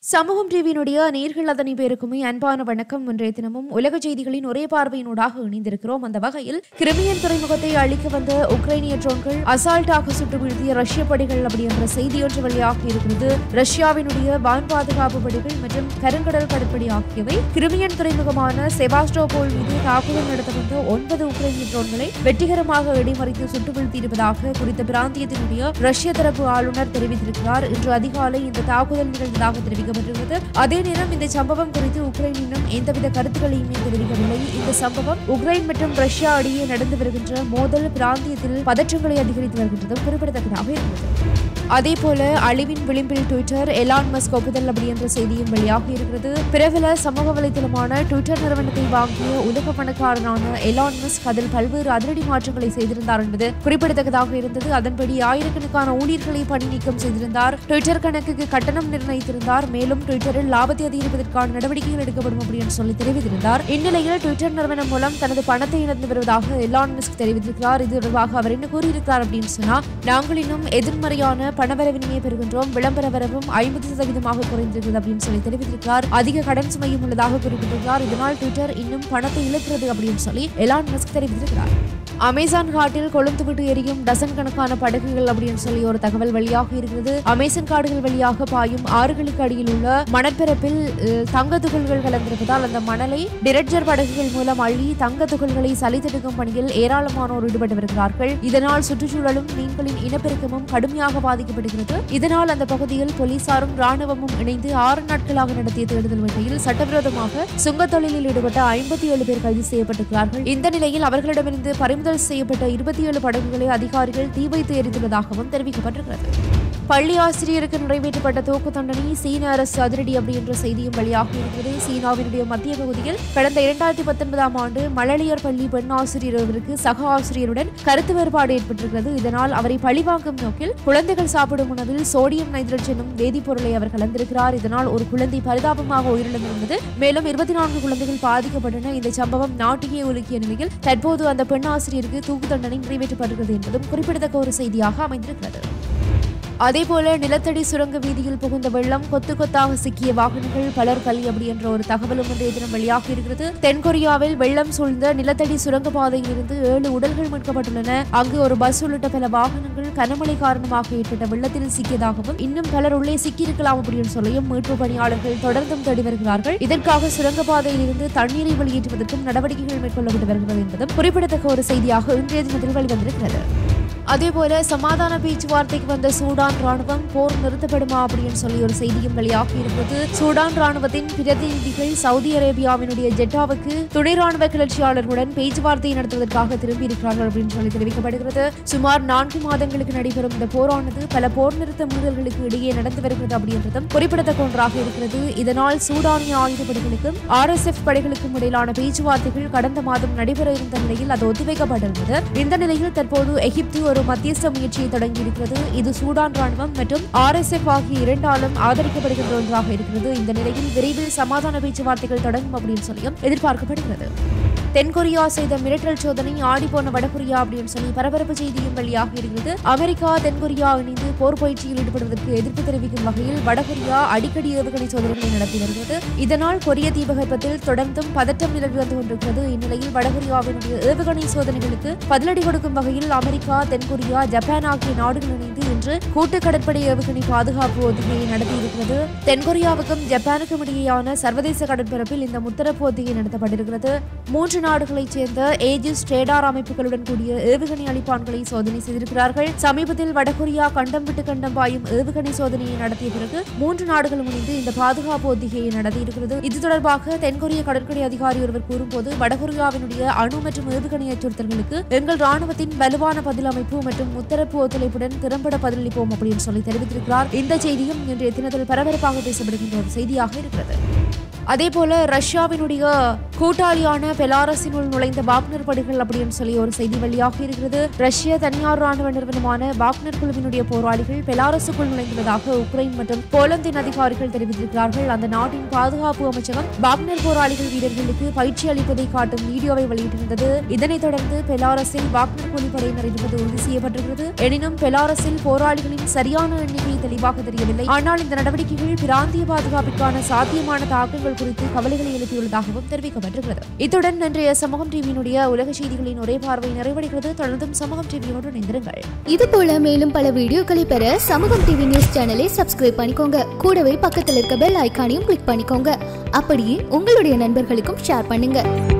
சமூகம் டிவியினுடைய நேர்கள் அதனை பேருக்குமே அன்பான வணக்கம் இன்றைய தினமும் உலக செய்திகளின் ஒரே பார்வையினூடாக இணைந்திருக்கிறோம் அந்த வகையில் கிரிமியன் துறைமுகத்தை அழிக்க வந்த உக்ரைனிய ட்ரோன்கள் அசால்ட்டாக சுட்டு வீழ்த்திய ரஷ்ய படைகள் அப்படி என்ற செய்தியொன்று வெளியாகி இருக்கிறது ரஷ்யாவினுடைய வான் பாதுகாப்பு படைகள் மற்றும் கருங்கடல் கடற்படை ஆகியவை கிரிமியன் துறைமுகமான செபாஸ்டோபோல் மீது தாக்குதல் நடத்த வந்த ஒன்பது உக்ரைனிய ட்ரோன்களை வெற்றிகரமாக இடைமறித்து சுட்டு வீழ்த்தியிருப்பதாக குறித்த பிராந்தியத்தினுடைய ரஷ்ய தரப்பு ஆளுநர் தெரிவித்திருக்கிறார் இன்று அதிகாலை இந்த தாக்குதல் நிகழ்ந்ததாக தெரிவிக்கப்பட்டிருந்தது அதே நேரம் இந்த சம்பவம் குறித்து உக்ரைன் இன்னும் எந்தவித கருத்துக்களையுமே தெரிவிக்கவில்லை இந்த சம்பவம் உக்ரைன் மற்றும் ரஷ்யா இடையே நடந்து வருகின்ற மோதல் பிராந்தியத்தில் பதற்றங்களை அதிகரித்து வருகின்றதும் குறிப்பிடத்தக்கதாக இருக்கிறது அதே போல அழிவின் விளிம்பில் ட்விட்டர் எலான் மஸ்க் ஒப்புதல் அப்படி என்ற செய்தியும் வெளியாகி இருக்கிறது பிரபல சமூக வலைதளமான ட்விட்டர் நிறுவனத்தை வாங்கிய உலக பணக்காரனான எலான் மஸ்க் அதில் பல்வேறு அதிரடி மாற்றங்களை செய்திருந்தார் என்பது குறிப்பிடத்தக்கதாக இருந்தது அதன்படி ஆயிரக்கணக்கான ஊழியர்களை பணி நீக்கம் செய்திருந்தார் ட்விட்டர் கணக்குக்கு கட்டணம் நிர்ணயித்திருந்தார் மேலும் ட்விட்டரில் லாபத்தை அதிகரிப்பதற்கான நடவடிக்கைகள் எடுக்கப்படும் அப்படின்னு சொல்லி தெரிவித்திருந்தார் இந்நிலையில் ட்விட்டர் நிறுவனம் மூலம் தனது பணத்தை இழந்து வருவதாக எலான் மஸ்க் தெரிவித்திருக்கிறார் இது தொடர்பாக அவர் என்ன கூறியிருக்கிறார் அப்படின்னு சொன்னா நாங்கள் இன்னும் எதிர்மறையான பணவரவினையே பெறுகின்றோம் விளம்பர வரவும் ஐம்பது சதவீதமாக குறைந்திருக்கிறது அப்படின்னு சொல்லி தெரிவித்திருக்கிறார் அதிக கடன் சுமையும் உள்ளதாக குறிப்பிட்டிருக்கிறார் இதனால் ட்விட்டர் இன்னும் பணத்தை இழக்கிறது அப்படின்னு சொல்லி எலான் மஸ்க் தெரிவித்திருக்கிறார் அமேசான் காட்டில் கொழுந்து விட்டு எரியும் டசன் கணக்கான படகுகள் அப்படின்னு சொல்லி ஒரு தகவல் வெளியாக இருக்கிறது அமேசான் காடுகள் வழியாக பாயும் ஆறுகளுக்கு அடியில் உள்ள மணற்பரப்பில் அஹ், தங்க துகள்கள் கலந்திருப்பதால் அந்த மணலை டிரெட்ஜர் படகுகள் மூலம் அள்ளி தங்க துகள்களை சலித்தெடுக்கும் பணியில் ஏராளமானோர் ஈடுபட்டு வருகிறார்கள் இதனால் சுற்றுச்சூழலும் மீன்களின் இனப்பெருக்கமும் கடுமையாக பாதிக்கப்படுகிறது இதனால் அந்த பகுதியில் போலீசாரும் ராணுவமும் இணைந்து ஆறு நாட்களாக நடத்திய தேடுதல் வேட்டையில் சட்டவிரோதமாக சுங்கத் தொழிலில் ஈடுபட்ட ஐம்பத்தி ஏழு பேர் கைது செய்யப்பட்டிருக்கிறார்கள் இந்த நிலையில் அவர்களிடமிருந்து பறிமுதல் செய்யப்பட்ட இருபத்தி ஏழு படகுகளை அதிகாரிகள் தீ வைத்து எரித்துள்ளதாகவும் தெரிவிக்கப்பட்டிருக்கிறது பள்ளி ஆசிரியருக்கு நிறைவேற்றப்பட்ட தூக்கு தண்டனை சீன அரசு அதிரடி அப்படி என்ற செய்தியும் வெளியாகி இருக்கிறது சீனாவினுடைய மத்திய பகுதியில் கடந்த இரண்டாயிரத்தி பத்தொன்பதாம் ஆண்டு மழலையர் பள்ளி பெண் ஆசிரியர் ஒருவருக்கு சக ஆசிரியருடன் கருத்து வேறுபாடு ஏற்பட்டிருக்கிறது இதனால் அவரை பழிவாங்கும் நோக்கில் குழந்தைகள் சாப்பிடும் உணவில் சோடியம் நைட்ரஜன் எனும் வேதிப்பொருளை அவர் கலந்திருக்கிறார் இதனால் ஒரு குழந்தை பரிதாபமாக உயிரிழந்திருந்தது மேலும் இருபத்தி நான்கு குழந்தைகள் பாதிக்கப்பட்டன இந்த சம்பவம் நாட்டையே உலுக்கிய நிலையில் தற்போது அந்த பெண் ஆசிரியருக்கு தூக்கு தண்டனை நிறைவேற்றப்பட்டிருக்கிறது என்பதும் குறிப்பிடத்தக்க ஒரு செய்தியாக அமைந்திருக்கிறது அதேபோல நிலத்தடி சுரங்க வீதியில் புகுந்த வெள்ளம் கொத்து கொத்தாக சிக்கிய வாகனங்கள் பலர் பலி அப்படி என்ற ஒரு தகவலும் இன்றைய தினம் வெளியாகி இருக்கிறது தென்கொரியாவில் வெள்ளம் சூழ்ந்த நிலத்தடி சுரங்க பாதையில் இருந்து ஏழு உடல்கள் மீட்கப்பட்டுள்ளன அங்கு ஒரு பஸ் உள்ளிட்ட பல வாகனங்கள் கனமழை காரணமாக ஏற்பட்ட வெள்ளத்தில் சிக்கியதாகவும் இன்னும் பலர் உள்ளே சிக்கியிருக்கலாம் அப்படின்னு சொல்லியும் மீட்பு பணியாளர்கள் தொடர்ந்தும் தேடி வருகிறார்கள் இதற்காக சுரங்கப்பாதையில் இருந்து தண்ணீரை வெளியேற்றுவதற்கும் நடவடிக்கைகள் மேற்கொள்ளப்பட்டு வருகிறது என்பதும் குறிப்பிடத்தக்க ஒரு செய்தியாக இன்றைய தினத்தில் வெளிவந்திருக்கிறது அதேபோல சமாதான பேச்சுவார்த்தைக்கு வந்த சூடான் ராணுவம் போர் நிறுத்தப்படுமா அப்படின்னு சொல்லி ஒரு செய்தியும் வெளியாகி இருக்கிறது சூடான் ராணுவத்தின் பிரதிநிதிகள் சவுதி அரேபியாவினுடைய ஜெட்டாவுக்கு துணை ராணுவ கிளர்ச்சியாளர்களுடன் பேச்சுவார்த்தை நடத்துவதற்காக திரும்பி இருக்கிறார்கள் அப்படின்னு சொல்லி தெரிவிக்கப்படுகிறது சுமார் நான்கு மாதங்களுக்கு நடைபெறும் இந்த போரானது பல போர் நிறுத்த மீறல்களுக்கு இடையே நடந்து வருகிறது அப்படின்றதும் குறிப்பிடத்தக்க ஒன்றாக இருக்கிறது இதனால் சூடானிய ஆயுதப்படைகளுக்கும் ஆர் எஸ் எஃப் படைகளுக்கும் இடையிலான பேச்சுவார்த்தைகள் கடந்த மாதம் நடைபெற இருந்த நிலையில் அது ஒத்திவைக்கப்பட்டிருந்தது இந்த நிலையில் தற்போது எகிப்து ஒரு மத்தியஸ்த முயற்சியை தொடங்கியிருக்கிறது இது சூடான் ராணுவம் மற்றும் ஆர் எஸ் எஃப் ஆகிய இரண்டாலும் ஆதரிக்கப்படுகின்ற ஒன்றாக இருக்கிறது இந்த நிலையில் விரைவில் சமாதான பேச்சுவார்த்தைகள் தொடங்கும் அப்படின்னு சொல்லியும் எதிர்பார்க்கப்படுகிறது தென்கொரியா செய்த மிரட்டல் சோதனை ஆடிப்போன வடகொரியா அப்படின்னு சொல்லி பரபரப்பு செய்தியும் வெளியாகி இருக்கிறது அமெரிக்கா தென்கொரியா இணைந்து போர் பயிற்சியில் ஈடுபடுவதற்கு எதிர்ப்பு தெரிவிக்கும் வகையில் வடகொரியா அடிக்கடி ஏவுகணை சோதனைகளை நடத்தி வருகிறது இதனால் கொரிய தீபகற்பத்தில் தொடர்ந்தும் பதட்டம் நிலவி வந்து கொண்டிருக்கிறது இந்நிலையில் வடகொரியாவினுடைய ஏவுகணை சோதனைகளுக்கு பதிலடி கொடுக்கும் வகையில் அமெரிக்கா தென்கொரியா ஜப்பான் ஆகிய நாடுகள் இணைந்து இன்று கூட்டு கடற்படை ஏவுகணை பாதுகாப்பு ஒத்திகையை நடத்தியிருக்கிறது தென்கொரியாவுக்கும் ஜப்பானுக்கும் இடையேயான சர்வதேச கடற்பரப்பில் இந்த முத்தரப்பு ஒத்திகை நடத்தப்பட்டிருக்கிறது மூன்று நாடுகளைச் சேர்ந்த ஏஜிஸ் ரேடார் அமைப்புகளுடன் கூடிய ஏவுகணை அளிப்பான்களை சோதனை செய்திருக்கிறார்கள் சமீபத்தில் வடகொரியா கண்டம் விட்டு கண்டம் பாயும் ஏவுகணை சோதனையை நடத்திய பிறகு மூன்று நாடுகளும் இணைந்து இந்த பாதுகாப்பு ஒத்திகையை நடத்தியிருக்கிறது இது தொடர்பாக தென்கொரிய கடற்படை அதிகாரி ஒருவர் கூறும்போது வடகொரியாவினுடைய அணு மற்றும் ஏவுகணை அச்சுறுத்தல்களுக்கு எங்கள் ராணுவத்தின் வலுவான பதில் அமைப்பு மற்றும் முத்தரப்பு ஒத்துழைப்புடன் திறம்பட பதிலளிப்போம் அப்படின்னு சொல்லி தெரிவித்திருக்கிறார் இந்த செய்தியும் இன்றைய தினத்தில் பரபரப்பாக பேசப்படுகின்ற ஒரு செய்தியாக இருக்கிறது அதே போல ரஷ்யாவினுடைய கூட்டாளியான பெலாரஸினுள் நுழைந்த பாக்னர் படைகள் அப்படின்னு சொல்லி ஒரு செய்தி வெளியாக இருக்கிறது ரஷ்ய தனியார் ராணுவ நிறுவனமான பாக்னர் குழுவினுடைய போராளிகள் பெலாரஸுக்குள் நுழைந்துள்ளதாக உக்ரைன் மற்றும் போலந்தின் அதிகாரிகள் தெரிவித்திருக்கிறார்கள் அந்த நாட்டின் பாதுகாப்பு அமைச்சகம் பாக்னர் போராளிகள் வீரர்களுக்கு பயிற்சி அளிப்பதை காட்டும் வீடியோவை வெளியிட்டிருந்தது இதனைத் தொடர்ந்து பெலாரஸில் பாக்னர் கூலிப்படையினர் இருப்பது உறுதி செய்யப்பட்டிருக்கிறது எனினும் பெலாரஸில் போராளிகளின் சரியான எண்ணிக்கை தெளிவாக தெரியவில்லை ஆனால் இந்த நடவடிக்கைகள் பிராந்திய பாதுகாப்பிற்கான சாத்தியமான தாக்கங்கள் குறித்து கவலைகளை எழுப்பியுள்ளதாகவும் தெரிவிக்கப்பட்டிருக்கிறது இத்துடன் இன்றைய சமூகம் டிவியினுடைய உலக செய்திகளின் ஒரே பார்வை நிறைவடைகிறது தொடர்ந்தும் சமூகம் டிவியோடு இணைந்திருங்கள் இது போல மேலும் பல வீடியோக்களை பெற சமூகம் டிவி நியூஸ் சேனலை சப்ஸ்கிரைப் பண்ணிக்கோங்க கூடவே பக்கத்தில் இருக்க பெல் ஐகானையும் கிளிக் பண்ணிக்கோங்க அப்படியே உங்களுடைய நண்பர்களுக்கும் ஷேர் பண்ணுங்க